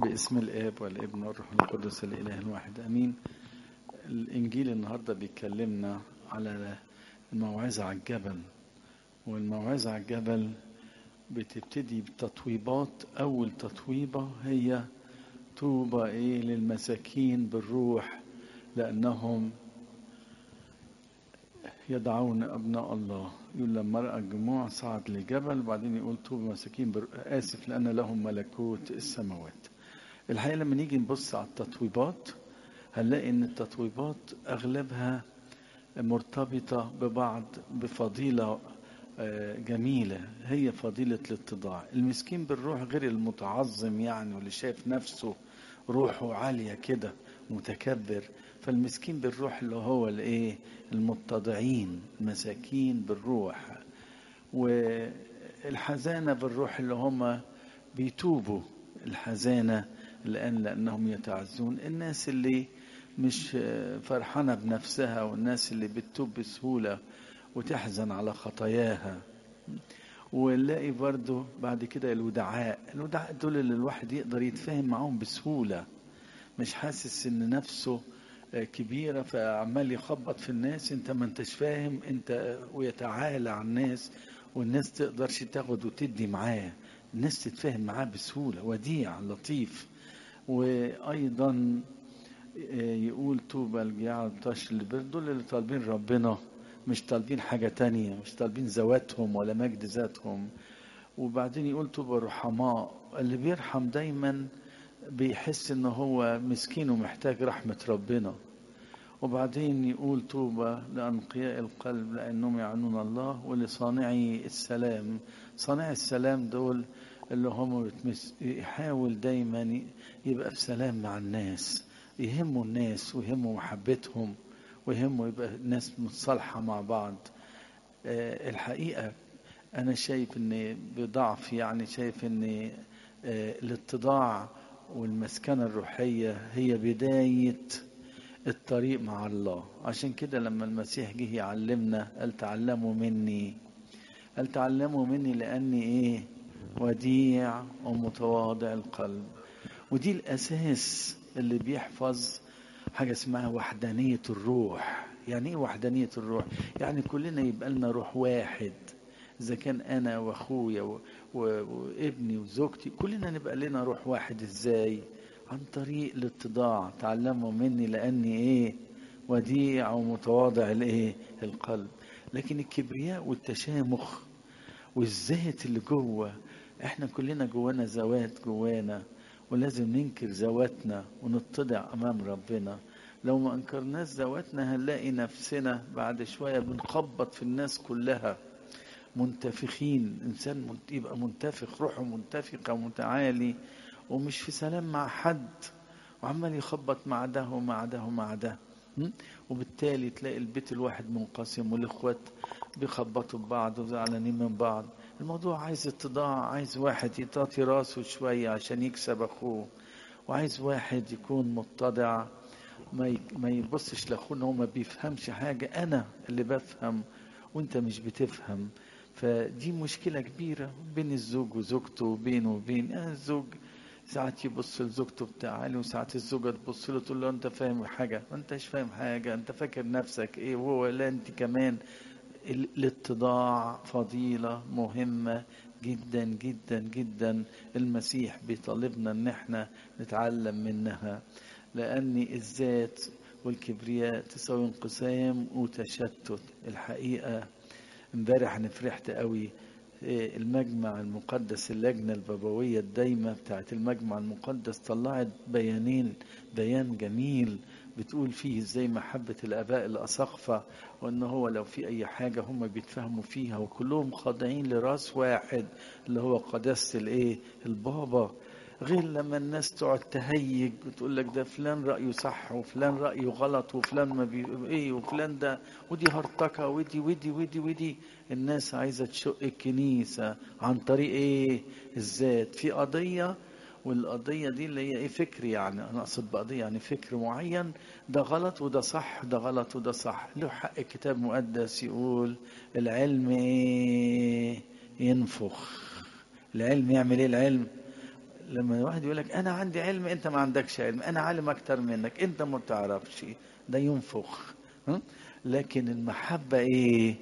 باسم الاب والابن والروح القدس الاله الواحد امين الانجيل النهارده بيكلمنا على الموعظه على الجبل والموعظه على الجبل بتبتدي بتطويبات اول تطويبه هي طوبى ايه للمساكين بالروح لانهم يدعون ابناء الله يقول لما راى الجموع صعد لجبل وبعدين يقول طوبى مساكين بر... اسف لان لهم ملكوت السماوات الحقيقه لما نيجي نبص على التطويبات هنلاقي ان التطويبات اغلبها مرتبطه ببعض بفضيله جميله هي فضيله الاتضاع المسكين بالروح غير المتعظم يعني واللي شايف نفسه روحه عاليه كده متكبر فالمسكين بالروح اللي هو الايه المتضعين مساكين بالروح والحزانه بالروح اللي هم بيتوبوا الحزانه الان لانهم يتعزون الناس اللي مش فرحانه بنفسها والناس اللي بتتوب بسهوله وتحزن على خطاياها ونلاقي برضو بعد كده الودعاء الودعاء دول اللي الواحد يقدر يتفاهم معاهم بسهوله مش حاسس ان نفسه كبيرة فعمال يخبط في الناس انت ما انتش فاهم انت ويتعالى على الناس والناس تقدرش تاخد وتدي معاه الناس تتفاهم معاه بسهولة وديع لطيف وايضا يقول طوبى الجياع الطش البر دول اللي طالبين ربنا مش طالبين حاجة تانية مش طالبين ذواتهم ولا مجد ذاتهم وبعدين يقول طوبى الرحماء اللي بيرحم دايما بيحس ان هو مسكين ومحتاج رحمة ربنا وبعدين يقول طوبى لأنقياء القلب لأنهم يعنون الله ولصانعي السلام صانع السلام دول اللي هم بتمس يحاول دايما يبقى في سلام مع الناس يهموا الناس ويهموا محبتهم ويهموا يبقى الناس متصالحة مع بعض أه الحقيقة أنا شايف إن بضعف يعني شايف إن أه الاتضاع والمسكنة الروحية هي بداية الطريق مع الله عشان كده لما المسيح جه يعلمنا قال تعلموا مني قال تعلموا مني لأني إيه وديع ومتواضع القلب ودي الأساس اللي بيحفظ حاجة اسمها وحدانية الروح يعني إيه وحدانية الروح يعني كلنا يبقى لنا روح واحد إذا كان أنا وأخويا وابني وزوجتي كلنا نبقى لنا روح واحد إزاي عن طريق الاتضاع تعلموا مني لأني إيه وديع ومتواضع الإيه القلب لكن الكبرياء والتشامخ والذات اللي جوه احنا كلنا جوانا ذوات جوانا ولازم ننكر ذواتنا ونتضع امام ربنا لو ما انكرناش ذواتنا هنلاقي نفسنا بعد شويه بنخبط في الناس كلها منتفخين انسان يبقى منتفخ روحه منتفخه ومتعالي ومش في سلام مع حد وعمال يخبط مع ده ومع ده ومع ده وبالتالي تلاقي البيت الواحد منقسم والاخوات بيخبطوا ببعض وزعلانين من بعض الموضوع عايز اتضاع عايز واحد يطاطي راسه شويه عشان يكسب اخوه وعايز واحد يكون متضع ما ما يبصش لاخوه ان هو ما بيفهمش حاجه انا اللي بفهم وانت مش بتفهم فدي مشكلة كبيرة بين الزوج وزوجته وبينه وبين يعني الزوج ساعات يبص لزوجته بتاعالي وساعات الزوجة تبص له تقول له انت فاهم حاجة ما انتش فاهم حاجة انت فاكر نفسك ايه وهو لا انت كمان الاتضاع فضيلة مهمة جدا جدا جدا المسيح بيطالبنا ان احنا نتعلم منها لان الذات والكبرياء تساوي انقسام وتشتت الحقيقة امبارح انا فرحت قوي المجمع المقدس اللجنة البابوية الدايمة بتاعت المجمع المقدس طلعت بيانين بيان جميل بتقول فيه ازاي محبة الآباء الأساقفة وإن هو لو في أي حاجة هم بيتفهموا فيها وكلهم خاضعين لراس واحد اللي هو قداسة الإيه البابا غير لما الناس تقعد تهيج وتقول لك ده فلان رأيه صح وفلان رأيه غلط وفلان ما بي ايه وفلان ده ودي هرطقة ودي ودي ودي ودي الناس عايزة تشق الكنيسة عن طريق ايه الذات في قضية والقضية دي اللي هي ايه فكر يعني انا اقصد بقضية يعني فكر معين ده غلط وده صح ده غلط وده صح له حق الكتاب المقدس يقول العلم ايه ينفخ العلم يعمل ايه العلم لما واحد يقول لك انا عندي علم انت ما عندكش علم انا عالم اكتر منك انت ما بتعرفش ده ينفخ ها؟ لكن المحبة ايه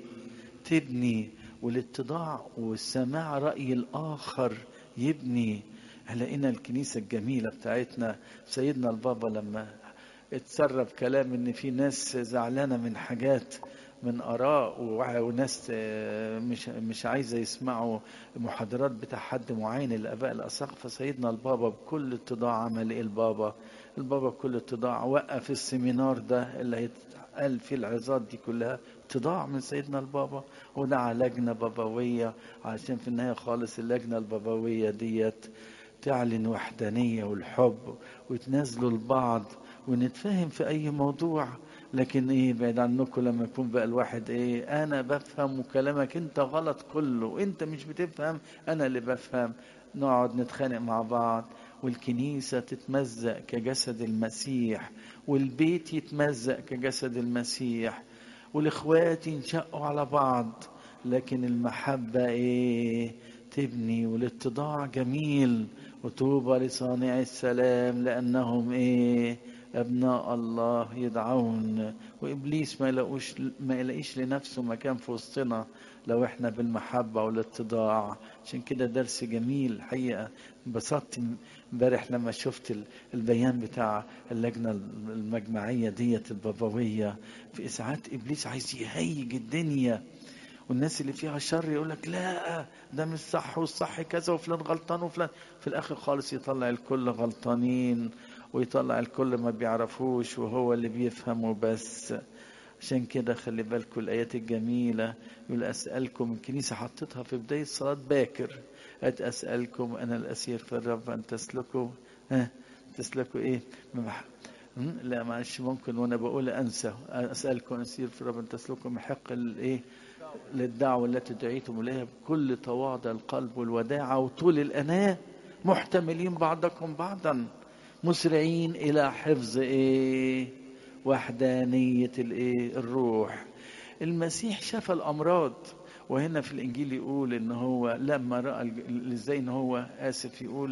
تبني والاتضاع والسماع رأي الآخر يبني لقينا الكنيسة الجميلة بتاعتنا سيدنا البابا لما اتسرب كلام ان في ناس زعلانة من حاجات من آراء وناس مش مش عايزة يسمعوا محاضرات بتاع حد معين الآباء الأساقفة سيدنا البابا بكل اتضاع عمل إيه البابا؟ البابا بكل اتضاع وقف السيمينار ده اللي هيتقال فيه العظات دي كلها اتضاع من سيدنا البابا ودعا لجنة بابوية عشان في النهاية خالص اللجنة البابوية ديت تعلن وحدانية والحب ويتنازلوا لبعض ونتفاهم في أي موضوع لكن ايه بعيد عنكم لما يكون بقى الواحد ايه انا بفهم وكلامك انت غلط كله انت مش بتفهم انا اللي بفهم نقعد نتخانق مع بعض والكنيسة تتمزق كجسد المسيح والبيت يتمزق كجسد المسيح والاخوات ينشقوا على بعض لكن المحبة ايه تبني والاتضاع جميل وطوبى لصانع السلام لأنهم ايه أبناء الله يدعون وإبليس ما يلاقوش ما يلاقيش لنفسه مكان في وسطنا لو احنا بالمحبة والاتضاع عشان كده درس جميل حقيقة انبسطت امبارح لما شفت البيان بتاع اللجنة المجمعية ديت البابوية في إسعاد إبليس عايز يهيج الدنيا والناس اللي فيها شر يقول لك لا ده مش صح والصح كذا وفلان غلطان وفلان في الاخر خالص يطلع الكل غلطانين ويطلع الكل ما بيعرفوش وهو اللي بيفهم وبس عشان كده خلي بالكم الآيات الجميلة يقول أسألكم الكنيسة حطتها في بداية صلاة باكر أت أسألكم أنا الأسير في الرب أن تسلكوا ها تسلكوا إيه لا معلش ممكن وأنا بقول أنسى أسألكم أسير في الرب أن تسلكوا محق الإيه للدعوة التي دعيتم إليها بكل تواضع القلب والوداعة وطول الأناة محتملين بعضكم بعضا مسرعين إلى حفظ إيه وحدانية الإيه الروح المسيح شفى الأمراض وهنا في الإنجيل يقول إن هو لما رأى إزاي إن هو آسف يقول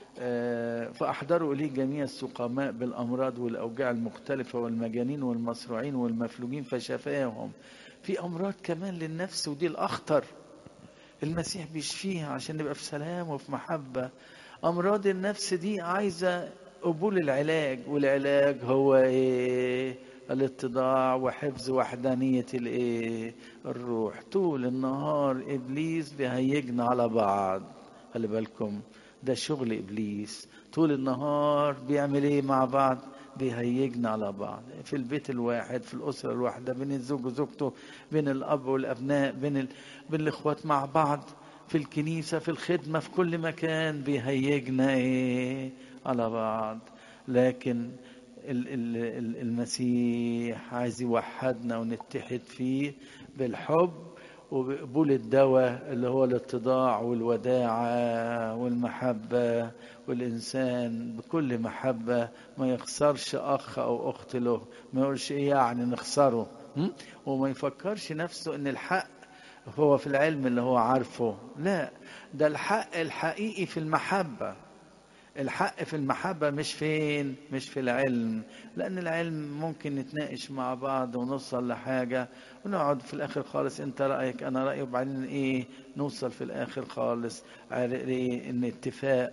آه فأحضروا إليه جميع السقماء بالأمراض والأوجاع المختلفة والمجانين والمصروعين والمفلوجين فشفاهم في أمراض كمان للنفس ودي الأخطر المسيح بيشفيها عشان نبقى في سلام وفي محبة أمراض النفس دي عايزة قبول العلاج والعلاج هو إيه الاتضاع وحفظ وحدانية الإيه الروح طول النهار إبليس بيهيجنا على بعض خلي بالكم ده شغل إبليس طول النهار بيعمل إيه مع بعض بيهيجنا على بعض في البيت الواحد في الأسرة الواحدة بين الزوج وزوجته بين الأب والأبناء بين, ال... بين الإخوات مع بعض في الكنيسة في الخدمة في كل مكان بيهيجنا إيه على بعض لكن ال... ال... المسيح عايز يوحدنا ونتحد فيه بالحب وبقبول الدواء اللي هو الاتضاع والوداعة والمحبة والإنسان بكل محبة ما يخسرش أخ أو أخت له ما يقولش إيه يعني نخسره وما يفكرش نفسه إن الحق هو في العلم اللي هو عارفه لا ده الحق الحقيقي في المحبة الحق في المحبة مش فين مش في العلم لأن العلم ممكن نتناقش مع بعض ونوصل لحاجة ونقعد في الآخر خالص أنت رأيك أنا رأيي وبعدين إيه نوصل في الآخر خالص إيه إن اتفاق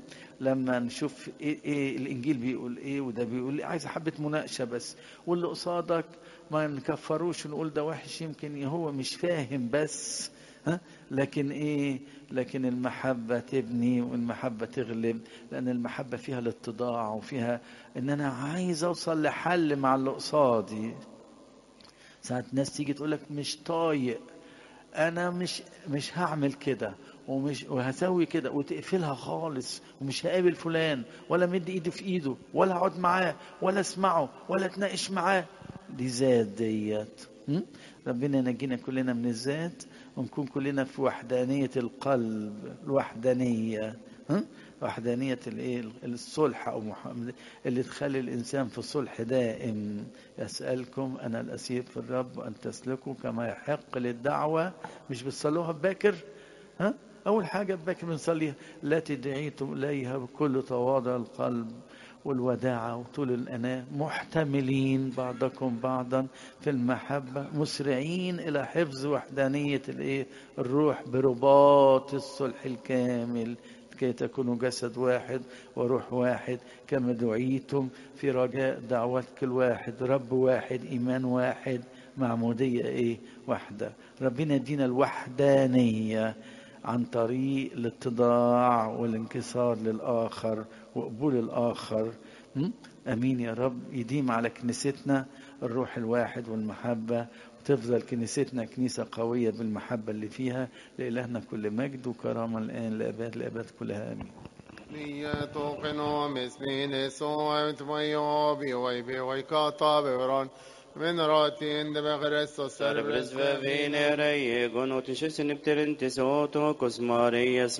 لما نشوف إيه, إيه الإنجيل بيقول إيه وده بيقول إيه عايز حبة مناقشة بس واللي قصادك ما نكفروش ونقول ده وحش يمكن هو مش فاهم بس ها لكن ايه لكن المحبه تبني والمحبه تغلب لان المحبه فيها الاتضاع وفيها ان انا عايز اوصل لحل مع اللي قصادي ساعات ناس تيجي تقول لك مش طايق انا مش مش هعمل كده ومش وهسوي كده وتقفلها خالص ومش هقابل فلان ولا مد ايدي في ايده ولا اقعد معاه ولا اسمعه ولا اتناقش معاه دي ذات ديت ربنا ينجينا كلنا من الذات ونكون كلنا في وحدانية القلب الوحدانية وحدانية الايه الصلح او محمد اللي تخلي الانسان في صلح دائم يسألكم انا الاسير في الرب ان تسلكوا كما يحق للدعوة مش بتصلوها بباكر ها أول حاجة باكر بنصليها التي دعيتم إليها بكل تواضع القلب والوداعة وطول الأناة محتملين بعضكم بعضا في المحبة مسرعين إلى حفظ وحدانية الإيه الروح برباط الصلح الكامل كي تكونوا جسد واحد وروح واحد كما دعيتم في رجاء دعوتك الواحد رب واحد إيمان واحد معمودية إيه واحدة ربنا يدينا الوحدانية عن طريق الاتضاع والانكسار للآخر وقبول الآخر م? أمين يا رب يديم على كنيستنا الروح الواحد والمحبة وتفضل كنيستنا كنيسة قوية بالمحبة اللي فيها لإلهنا كل مجد وكرامة الآن لأباد الأباد كلها آمين Nyetokenom esmine so tvojo bivoj bivoj kata bevron من راتين دم Kristus Servres ve vine reie gonot in shissin ipterin tisoto kosmarias